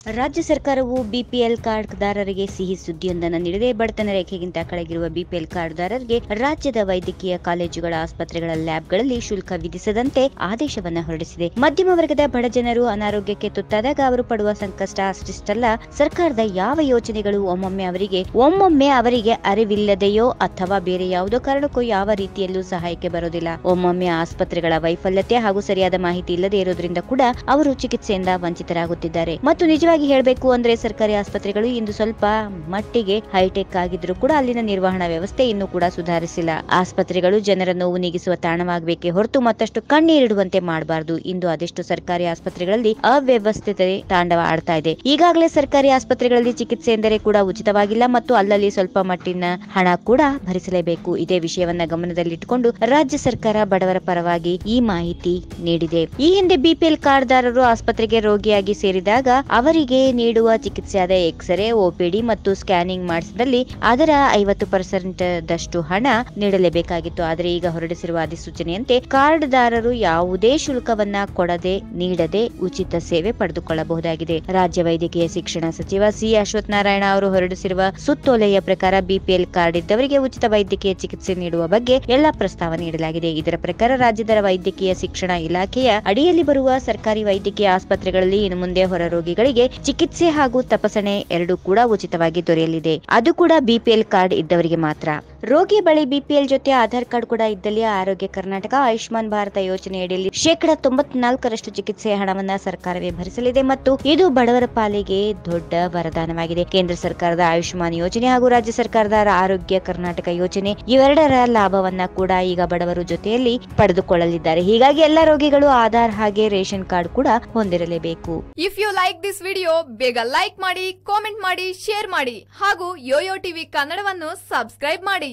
ರಾಜ್ಯ ಸರ್ಕಾರವು ಬಿಪಿಎಲ್ ಕಾರ್ಡ್ದಾರರಿಗೆ ಸಿಹಿ ಸುದ್ದಿಯೊಂದನ್ನು ನೀಡಿದೆ ಬಡತನ ರೇಖೆಗಿಂತ ಕೆಳಗಿರುವ ಬಿಪಿಎಲ್ ಕಾರ್ಡ್ದಾರರಿಗೆ ರಾಜ್ಯದ ವೈದ್ಯಕೀಯ ಕಾಲೇಜುಗಳ ಆಸ್ಪತ್ರೆಗಳ ಲ್ಯಾಬ್ಗಳಲ್ಲಿ ಶುಲ್ಕ ವಿಧಿಸದಂತೆ ಆದೇಶವನ್ನ ಹೊರಡಿಸಿದೆ ಮಧ್ಯಮ ವರ್ಗದ ಬಡ ಜನರು ಅನಾರೋಗ್ಯಕ್ಕೆ ತುತ್ತಾದಾಗ ಅವರು ಪಡುವ ಸಂಕಷ್ಟ ಅಷ್ಟಿಷ್ಟಲ್ಲ ಸರ್ಕಾರದ ಯಾವ ಯೋಜನೆಗಳು ಒಮ್ಮೊಮ್ಮೆ ಅವರಿಗೆ ಒಮ್ಮೊಮ್ಮೆ ಅವರಿಗೆ ಅರಿವಿಲ್ಲದೆಯೋ ಅಥವಾ ಬೇರೆ ಯಾವುದೋ ಕಾರಣಕ್ಕೂ ಯಾವ ರೀತಿಯಲ್ಲೂ ಸಹಾಯಕ್ಕೆ ಬರೋದಿಲ್ಲ ಒಮ್ಮೊಮ್ಮೆ ಆಸ್ಪತ್ರೆಗಳ ವೈಫಲ್ಯತೆ ಹಾಗೂ ಸರಿಯಾದ ಮಾಹಿತಿ ಇಲ್ಲದೆ ಇರೋದ್ರಿಂದ ಕೂಡ ಅವರು ಚಿಕಿತ್ಸೆಯಿಂದ ವಂಚಿತರಾಗುತ್ತಿದ್ದಾರೆ ಮತ್ತು ನಿಜವಾಗಿ ಹೇಳಬೇಕು ಅಂದ್ರೆ ಸರ್ಕಾರಿ ಆಸ್ಪತ್ರೆಗಳು ಇಂದು ಸ್ವಲ್ಪ ಮಟ್ಟಿಗೆ ಹೈಟೆಕ್ ಆಗಿದ್ರು ಕೂಡ ಅಲ್ಲಿನ ನಿರ್ವಹಣಾ ವ್ಯವಸ್ಥೆ ಇನ್ನೂ ಕೂಡ ಸುಧಾರಿಸಿಲ್ಲ ಆಸ್ಪತ್ರೆಗಳು ಜನರ ನೋವು ನೀಗಿಸುವ ತಾಣವಾಗಬೇಕೇ ಹೊರತು ಮತ್ತಷ್ಟು ಕಣ್ಣೀರಿಡುವಂತೆ ಮಾಡಬಾರದು ಇಂದು ಅದೆಷ್ಟು ಸರ್ಕಾರಿ ಆಸ್ಪತ್ರೆಗಳಲ್ಲಿ ಅವ್ಯವಸ್ಥಿತ ತಾಂಡವ ಆಡ್ತಾ ಇದೆ ಈಗಾಗಲೇ ಸರ್ಕಾರಿ ಆಸ್ಪತ್ರೆಗಳಲ್ಲಿ ಚಿಕಿತ್ಸೆ ಎಂದರೆ ಕೂಡ ಉಚಿತವಾಗಿಲ್ಲ ಮತ್ತು ಅಲ್ಲಲ್ಲಿ ಸ್ವಲ್ಪ ಮಟ್ಟಿನ ಹಣ ಕೂಡ ಭರಿಸಲೇಬೇಕು ಇದೇ ವಿಷಯವನ್ನ ಗಮನದಲ್ಲಿಟ್ಟುಕೊಂಡು ರಾಜ್ಯ ಸರ್ಕಾರ ಬಡವರ ಪರವಾಗಿ ಈ ಮಾಹಿತಿ ನೀಡಿದೆ ಈ ಹಿಂದೆ ಬಿಪಿಎಲ್ ಕಾರ್ಡ್ದಾರರು ಆಸ್ಪತ್ರೆಗೆ ರೋಗಿಯಾಗಿ ಸೇರಿದಾಗ ಅವರಿಗೆ ನೀಡುವ ಚಿಕಿತ್ಸೆಯಾದ ಎಕ್ಸ್ರೇ ಒಪಿಡಿ ಮತ್ತು ಸ್ಕ್ಯಾನಿಂಗ್ ಮಾಡಿಸಿದಲ್ಲಿ ಅದರ ಐವತ್ತು ಪರ್ಸೆಂಟ್ ದಷ್ಟು ಹಣ ನೀಡಲೇಬೇಕಾಗಿತ್ತು ಆದರೆ ಈಗ ಹೊರಡಿಸಿರುವ ಅಧಿಸೂಚನೆಯಂತೆ ಕಾರ್ಡ್ದಾರರು ಯಾವುದೇ ಶುಲ್ಕವನ್ನ ಕೊಡದೆ ನೀಡದೆ ಉಚಿತ ಸೇವೆ ಪಡೆದುಕೊಳ್ಳಬಹುದಾಗಿದೆ ರಾಜ್ಯ ವೈದ್ಯಕೀಯ ಶಿಕ್ಷಣ ಸಚಿವ ಸಿ ಅಶ್ವಥ್ ನಾರಾಯಣ ಅವರು ಹೊರಡಿಸಿರುವ ಸುತ್ತೋಲೆಯ ಪ್ರಕಾರ ಬಿಪಿಎಲ್ ಕಾರ್ಡ್ ಇದ್ದವರಿಗೆ ಉಚಿತ ವೈದ್ಯಕೀಯ ಚಿಕಿತ್ಸೆ ನೀಡುವ ಬಗ್ಗೆ ಎಲ್ಲಾ ಪ್ರಸ್ತಾವ ನೀಡಲಾಗಿದೆ ಇದರ ಪ್ರಕಾರ ರಾಜ್ಯದ ವೈದ್ಯಕೀಯ ಶಿಕ್ಷಣ ಇಲಾಖೆಯ ಅಡಿಯಲ್ಲಿ ಬರುವ ಸರ್ಕಾರಿ ವೈದ್ಯಕೀಯ ಆಸ್ಪತ್ರೆಗಳಲ್ಲಿ ಇನ್ನು ಮುಂದೆ ಹೊರ ರೋಗಿಗಳಿಗೆ ಚಿಕಿತ್ಸೆ ಹಾಗೂ ತಪಾಸಣೆ ಎರಡೂ ಕೂಡ ಉಚಿತವಾಗಿ ದೊರೆಯಲಿದೆ ಅದು ಕೂಡ ಬಿಪಿಎಲ್ ಕಾರ್ಡ್ ಇದ್ದವರಿಗೆ ಮಾತ್ರ ರೋಗಿ ಬಳಿ ಬಿಪಿಎಲ್ ಜೊತೆ ಆಧಾರ್ ಕಾರ್ಡ್ ಕೂಡ ಇದ್ದಲ್ಲಿ ಆರೋಗ್ಯ ಕರ್ನಾಟಕ ಆಯುಷ್ಮಾನ್ ಭಾರತ ಯೋಜನೆಯಡಿಯಲ್ಲಿ ಶೇಕಡ ತೊಂಬತ್ನಾಲ್ಕರಷ್ಟು ಚಿಕಿತ್ಸೆಯ ಹಣವನ್ನ ಸರ್ಕಾರವೇ ಭರಿಸಲಿದೆ ಮತ್ತು ಇದು ಬಡವರ ಪಾಲಿಗೆ ದೊಡ್ಡ ವರದಾನವಾಗಿದೆ ಕೇಂದ್ರ ಸರ್ಕಾರದ ಆಯುಷ್ಮಾನ್ ಯೋಜನೆ ಹಾಗೂ ರಾಜ್ಯ ಸರ್ಕಾರದ ಆರೋಗ್ಯ ಕರ್ನಾಟಕ ಯೋಜನೆ ಇವೆರಡರ ಲಾಭವನ್ನ ಕೂಡ ಈಗ ಬಡವರು ಜೊತೆಯಲ್ಲಿ ಪಡೆದುಕೊಳ್ಳಲಿದ್ದಾರೆ ಹೀಗಾಗಿ ಎಲ್ಲ ರೋಗಿಗಳು ಆಧಾರ್ ಹಾಗೆ ರೇಷನ್ ಕಾರ್ಡ್ ಕೂಡ ಹೊಂದಿರಲೇಬೇಕು if you like this video ಬೇಗ ಲೈಕ್ ಮಾಡಿ ಕಾಮೆಂಟ್ ಮಾಡಿ ಶೇರ್ ಮಾಡಿ ಹಾಗೂ ಯೋಯೋ ಟಿವಿ ಕನ್ನಡವನ್ನು ಸಬ್ಸ್ಕ್ರೈಬ್ ಮಾಡಿ